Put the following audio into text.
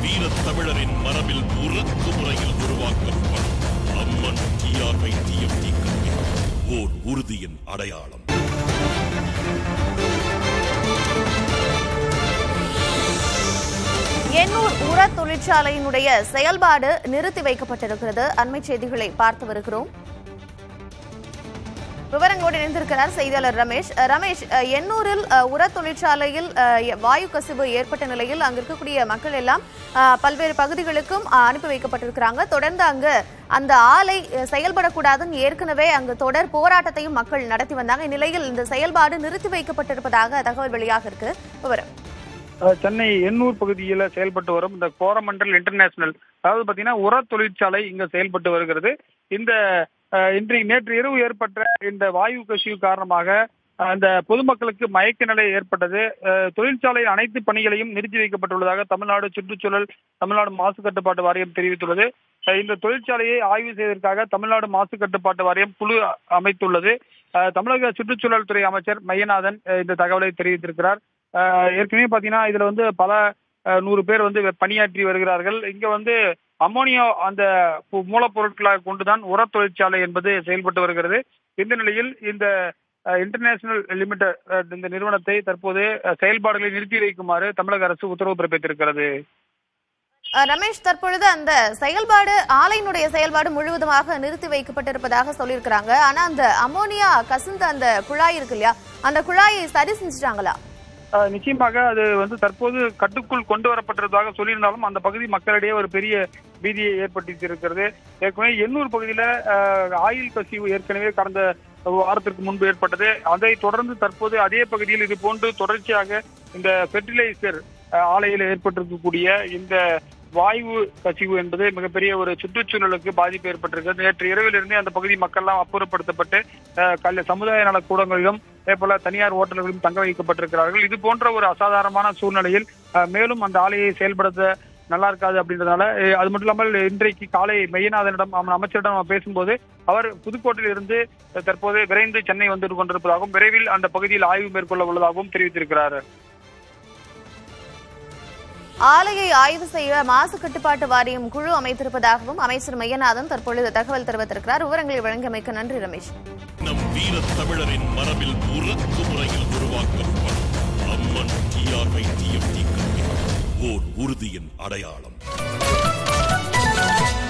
வீரத் தமிழரின் மரபில் உருக்கு முறையில் உருவாக்கப்படும் அம்மன் டிஆர்ஐ டிஎம்டி கல்வி ஓர் உறுதியின் அடையாளம் எண்ணூர் உர தொழிற்சாலையினுடைய செயல்பாடு நிறுத்தி வைக்கப்பட்டிருக்கிறது அண்மை செய்திகளை பார்த்து வருகிறோம் விவரங்களோடு இணைந்திருக்கிறார் செய்தியாளர் ரமேஷ் அஹ், ரமேஷ் அஹ், எண்ணூரில் அஹ், உர தொழிற்சாலையில் அஹ், எ- வாயு கசிவு ஏற்பட்ட நிலையில் அங்கு இருக்கக்கூடிய மக்கள் எல்லாம் அஹ், பல்வேறு பகுதிகளுக்கும் அஹ், அனுப்பி வைக்கப்பட்டிருக்கிறாங்க தொடர்ந்து அங்கு அந்த ஆலை அஹ், செயல்படக்கூடாதுன்னு ஏற்கனவே அங்கு தொடர் போராட்டத்தையும் மக்கள் நடத்தி வந்தாங்க இந்நிலையில் இந்த செயல்பாடு நிறுத்தி வைக்கப்பட்டிருப்பதாக தகவல் வெளியாக இருக்கு விவரம் அஹ் சென்னை எண்ணூர் பகுதியில் செயல்பட்டு வரும் இந்த கோரமண்டல் இன்டர்நேஷனல் அதாவது பார்த்தீங்கன்னா உர தொழிற்சாலை இங்க செயல்பட்டு வருகிறது இந்த அஹ், இன்று நேற்று இரவு ஏற்பட்ட இந்த வாயு கசிவு காரணமாக அஹ், அந்த பொதுமக்களுக்கு மயக்க நிலை ஏற்பட்டது அஹ், தொழிற்சாலையின் அனைத்து பணிகளையும் நிறுத்தி வைக்கப்பட்டுள்ளதாக தமிழ்நாடு சுற்றுச்சூழல் தமிழ்நாடு மாசு கட்டுப்பாட்டு வாரியம் தெரிவித்துள்ளது அஹ், இந்த தொழிற்சாலையை ஆய்வு செய்வதற்காக தமிழ்நாடு மாசு கட்டுப்பாட்டு வாரியம் குழு அமைத்துள்ளது அஹ், தமிழக சுற்றுச்சூழல் துறை அமைச்சர் மையநாதன் அஹ், இந்த தகவலை தெரிவித்திருக்கிறார் அஹ் ஏற்கனவே பாத்தீங்கன்னா இதுல வந்து பல அஹ், நூறு பேர் வந்து பணியாற்றி வருகிறார்கள் இங்க வந்து அமோனியா அந்த பு- மூலப்பொருட்களாக கொண்டுதான் உர தொழிற்சாலை என்பது செயல்பட்டு வருகிறது இந்த நிலையில் இந்த இன்டர்நேஷனல் லிமிடெட் இந்த நிறுவனத்தை தற்போது அஹ், செயல்பாடுகளை நிறுத்தி வைக்குமாறு தமிழக அரசு உத்தரவு பிறப்பித்திருக்கிறது அஹ், ரமேஷ் தற்பொழுது அந்த செயல்பாடு ஆலையினுடைய செயல்பாடு முழுவதுமாக நிறுத்தி வைக்கப்பட்டிருப்பதாக சொல்லியிருக்கிறாங்க ஆனா அந்த அமோனியா கசிந்த அந்த குழாய் இருக்கு இல்லையா அந்த குழாயை சரி செஞ்சுட்டாங்களா அஹ், நிச்சயமாக அது வந்து தற்போது கட்டுக்குள் கொண்டு வரப்பட்டிருப்பதாக சொல்லியிருந்தாலும் அந்த பகுதி மக்களிடையே ஒரு பெரிய பீதியை ஏற்படுத்தியிருக்கிறது ஏற்கனவே எண்ணூர் பகுதியில அஹ், ஆயில் கசிவு ஏற்கனவே கடந்த வாரத்திற்கு முன்பு ஏற்பட்டது அதை தொடர்ந்து தற்போது அதே பகுதியில் இது போன்று தொடர்ச்சியாக இந்த ஃபெர்டிலைசர் ஆலையில் ஏற்பட்டிருக்கக்கூடிய இந்த வாயு கசிவு என்பது மிகப்பெரிய ஒரு சுற்றுச்சூழலுக்கு பாதிப்பு ஏற்பட்டிருக்கிறது நேற்று இரவிலிருந்தே அந்த பகுதி மக்கள்லாம் அப்புறப்படுத்தப்பட்டு அஹ், கல்ல சமுதாய நல கூடங்களிலும் அதே போல தனியார் ஓட்டல்களிலும் தங்க வைக்கப்பட்டிருக்கிறார்கள் இது போன்ற ஒரு அசாதாரணமான சூழ்நிலையில் அஹ், மேலும் அந்த ஆலையை செயல்படுத்த நல்லா இருக்காது அப்படின்றதுனால அஹ், அது மட்டும் இல்லாமல் இன்றைக்கு காலை மெய்யநாதனிடம் அவன் அமைச்சரிடம் நம்ம பேசும்போது அவர் புதுக்கோட்டையில் இருந்து தற்போது விரைந்து சென்னை வந்து கொண்டிருப்பதாகவும் விரைவில் அந்த பகுதியில் ஆய்வு மேற்கொள்ள உள்ளதாகவும் தெரிவித்திருக்கிறார் ஆலையை ஆய்வு செய்ய மாசு கட்டுப்பாட்டு வாரியம் குழு அமைத்திருப்பதாகவும் அமைச்சர் மையநாதன் தற்பொழுது தகவல் தெரிவித்திருக்கிறார் விவரங்களை வழங்கியமைக்க நன்றி ரமேஷ் நம் வீரத் தமிழரின் மரபில் உருக்கு முறையில் உருவாக்கப்படும் அம்மன் டிஆர்ஐ டிஎம்டி கல்வி ஓர் உறுதியின் அடையாளம்